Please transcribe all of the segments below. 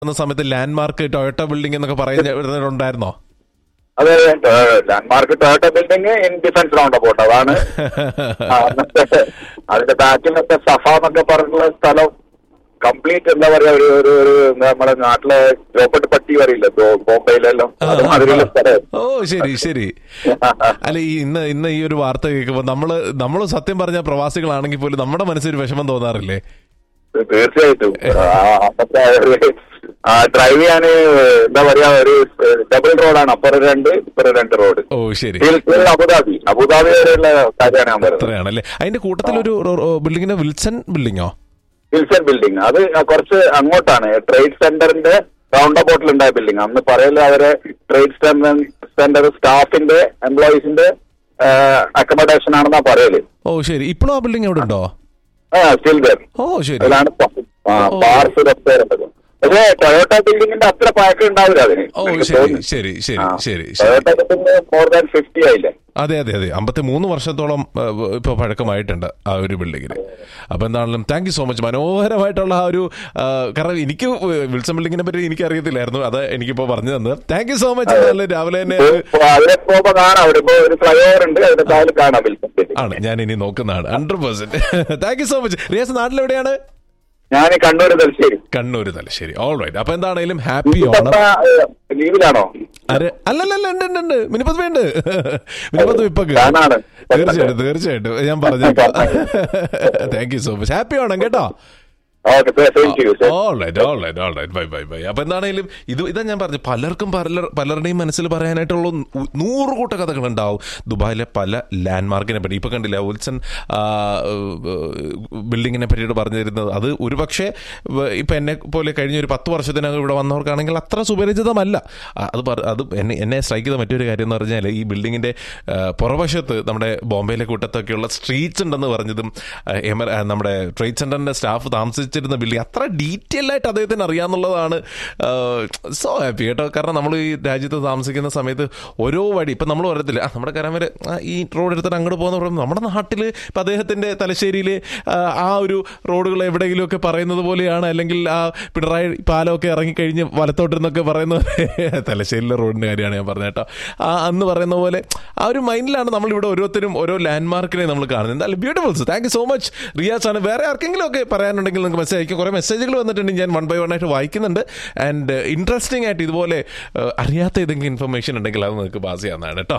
എന്ന സമയത്ത് land mark Toyota building എന്നൊക്കെ പറയുന്നുണ്ടായിരുന്നോ അതെ landmark Toyota building in defence roundabout അതാണ് ആ, അന്നത്തെ അതിന്റെ ബാക്കിലൊക്കെ സഫ എന്നൊക്കെ പറഞ്ഞിട്ടുള്ള സ്ഥലം കംപ്ലീറ്റ് എന്താ പറയാ ഒരു ഒരു ഒരു നമ്മുടെ നാട്ടിലെ ചോപ്പട്ട് പട്ടി പറയില്ല ബോംബെയിലെല്ലാം അതുമാതിരിയുള്ള സ്ഥലം ഓ ശരി ശരി അല്ല ഈ ഇന്ന് ഇന്ന് ഈ ഒരു വാർത്ത കേൾക്കുമ്പോൾ നമ്മള് നമ്മൾ സത്യം പറഞ്ഞ പ്രവാസികളാണെങ്കിൽ പോലും നമ്മുടെ മനസ്സിൽ ഒരു വിഷമം തോന്നാറില്ലേ തീർച്ചയായിട്ടും ആ, അന്നത്തെ ഒരു ഡ്രൈവ് ചെയ്യാൻ എന്താ പറയാ ഒരു ഡബിൾ റോഡാണ് അപ്പുറം രണ്ട് ഇപ്പുറം രണ്ട് റോഡ് ഓ ശരി അബുദാബി അബുദാബി വരെയുള്ള കാര്യമാണ് ഞാൻ പറയുന്നത് അത്രയാണല്ലേ അതിന്റെ കൂട്ടത്തിൽ ഒരു ബിൽഡിങ്ങിന്റെ വിൽസൺ ബിൽഡിങ്ങോ വിൽസൺ ബിൽഡിംഗ് അത് കുറച്ച് അങ്ങോട്ടാണ് ട്രേഡ് സെന്ററിന്റെ റൗണ്ട് അബൌട്ടിൽ ഉണ്ടായ ബിൽഡിംഗ് അന്ന് പറയല് അവരെ ട്രേഡ് സെന്റർ സ്റ്റാഫിന്റെ എംപ്ലോയീസിന്റെ അക്കോമഡേഷൻ ആണെന്നാ പറയല് ഓ ശരി ഇപ്പോഴും ആ ബിൽഡിംഗ് എവിടെ ഉണ്ടോ ആ സ്റ്റിൽ ദർ ഓ ശരി അതിലാണ് പാർസ് റെസ്റ്റോറന്റ് പക്ഷേ ടൊയോട്ട ബിൽഡിംഗിന്റെ അത്ര പഴക്കം ഉണ്ടാവില്ല അതിന് ഓ എനിക്ക് ശരി തോന്നുന്നു. ശരി ശരി ആ. ശരി ശരി Toyota building more than fifty ആയില്ലേ അതെ അതെ അതെ അമ്പത്തി മൂന്ന് വർഷത്തോളം ഇപ്പോൾ പഴക്കമായിട്ടുണ്ട് ആ ഒരു ബിൽഡിങ്ങിന് അപ്പോൾ എന്താണെങ്കിലും താങ്ക് യു സോ മച്ച് മനോഹരമായിട്ടുള്ള ആ ഒരു ആ, കാരണം എനിക്ക് വിൽസൺ ബിൽഡിങ്ങിനെ പറ്റി എനിക്ക് അറിയത്തില്ലായിരുന്നു അത് എനിക്കിപ്പോൾ പറഞ്ഞു തന്നത് താങ്ക് യു സോ മച്ച് നല്ല രാവിലെ തന്നെ അത് ഇപ്പൊ അതിലെ പോകുമ്പോ കാണാം അവിടെ ഇപ്പൊ ഒരു ഫ്ലൈ ഓവർ ഉണ്ട് അതിന്റെ താഴെ കാണാം വിൽസൺ ബിൽഡിംഗ് ആണ് ഞാൻ ഇനി നോക്കുന്നതാണ് hundred percent thank you so much Riyas നാട്ടിലെവിടെയാണ് ഞാൻ കണ്ണൂർ തലശ്ശേരി കണ്ണൂർ തലശ്ശേരി ഓൾ റൈറ്റ് അപ്പൊ എന്താണേലും ഹാപ്പി ഓണം ലീവിലാണോ അരെ അല്ലല്ലല്ല ഉണ്ട് ഉണ്ട് ഉണ്ട് മിനിപ്പത്ത് ഉണ്ട് മിനിപ്പത്ത് ഇപ്പൊക്കെ ഞാനാണ്. തീർച്ചയായിട്ടും തീർച്ചയായിട്ടും ഞാൻ പറഞ്ഞേക്കാം thank you so much happy Onam കേട്ടോ okay same to you all right all right all right bye bye bye അപ്പൊ എന്താണേലും ഇത് ഇതാ ഞാൻ പറഞ്ഞു പലർക്കും പല പലരുടെയും മനസ്സിൽ പറയാനായിട്ടുള്ള നൂ- നൂറ് കൂട്ട കഥകൾ ഉണ്ടാവും ദുബായിലെ പല ലാൻഡ്മാർക്കിനെ പറ്റി ഇപ്പൊ കണ്ടില്ല ഉത്സൻ ബിൽഡിങ്ങിനെ പറ്റിയിട്ട് പറഞ്ഞു തരുന്നത് അത് ഒരുപക്ഷെ വ- ഇപ്പൊ എന്നെ പോലെ കഴിഞ്ഞ ഒരു പത്ത് വർഷത്തിനകം ഇവിടെ വന്നവർക്കാണെങ്കിൽ അത്ര സുപരിചിതമല്ല ആ, അത് പറ- അത് എന്നെ എന്നെ സ്ട്രൈക്ക് ചെയ്ത മറ്റൊരു കാര്യം എന്ന് പറഞ്ഞാൽ ഈ ബിൽഡിങ്ങിന്റെ ആ, പുറവശത്ത് നമ്മുടെ ബോംബെയിലെ കൂട്ടത്തൊക്കെയുള്ള സ്ട്രീറ്റ്സ് ഉണ്ടെന്ന് പറഞ്ഞതും ആ, എമർ- ആ, നമ്മുടെ ട്രേഡ് സെന്ററിന്റെ സ്റ്റാഫ് താമസിച്ചിരുന്ന ബിൽഡിംഗ് അത്ര ഡീറ്റെയിൽ ആയിട്ട് അദ്ദേഹത്തിന് അറിയാന്നുള്ളതാണ് സോ ഹാപ്പി കേട്ടോ കാരണം നമ്മൾ ഈ രാജ്യത്ത് താമസിക്കുന്ന സമയത്ത് ഓരോ വഴി ഇപ്പം നമ്മൾ പറയത്തില്ല ആ നമ്മുടെ കരാമര് ഈ റോഡ് എടുത്തിട്ട് അങ്ങോട്ട് പോകുന്ന പറയുമ്പോൾ നമ്മുടെ നാട്ടിൽ ഇപ്പം അദ്ദേഹത്തിൻ്റെ തലശ്ശേരിയിൽ ആ ഒരു റോഡുകൾ എവിടെയെങ്കിലുമൊക്കെ പറയുന്നത് പോലെയാണ് അല്ലെങ്കിൽ ആ പിണറായി പാലമൊക്കെ ഇറങ്ങിക്കഴിഞ്ഞ് വലത്തോട്ടിരുന്നൊക്കെ പറയുന്ന പോലെ തലശ്ശേരിയിലെ റോഡിൻ്റെ കാര്യമാണ് ഞാൻ പറഞ്ഞത് കേട്ടോ ആ അന്ന് പറയുന്ന പോലെ ആ ഒരു മൈൻഡിലാണ് നമ്മളിവിടെ ഓരോരുത്തരും ഓരോ ലാൻഡ്മാർക്കിനെ നമ്മൾ കാണുന്നത് എന്തായാലും beautifuls thank you so much Riyas ആണ് വേറെ ആർക്കെങ്കിലും ഒക്കെ പറയാനുണ്ടെങ്കിൽ നിങ്ങൾക്ക് മെസ്സേജ് അയക്കും കുറേ മെസ്സേജുകൾ വന്നിട്ടുണ്ട് ഞാൻ വൺ ബൈ വൺ ആയിട്ട് വായിക്കുന്നുണ്ട് ആൻഡ് ഇൻട്രസ്റ്റിംഗ് ആയിട്ട് ഇതുപോലെ ഏഹ്, അറിയാത്ത ഏതെങ്കിലും ഇൻഫർമേഷൻ ഉണ്ടെങ്കിൽ അത് നിങ്ങൾക്ക് പാസ് ചെയ്യാവുന്നതാണ് കേട്ടോ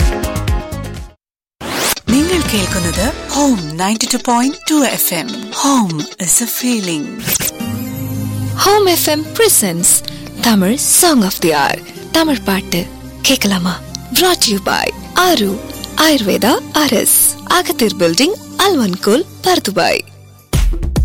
നിങ്ങൾ കേൾക്കുന്നത് home ninety two point two F M home is a feeling home FM presents Tamil song of the hour Tamil பாட்டு கேட்கலாமா brought யூ பாய் ஆரு ஆயுர்வேதா அரஸ் அகத்தீர் பில்டிங் அல்வன்கோல் பர்துபாய்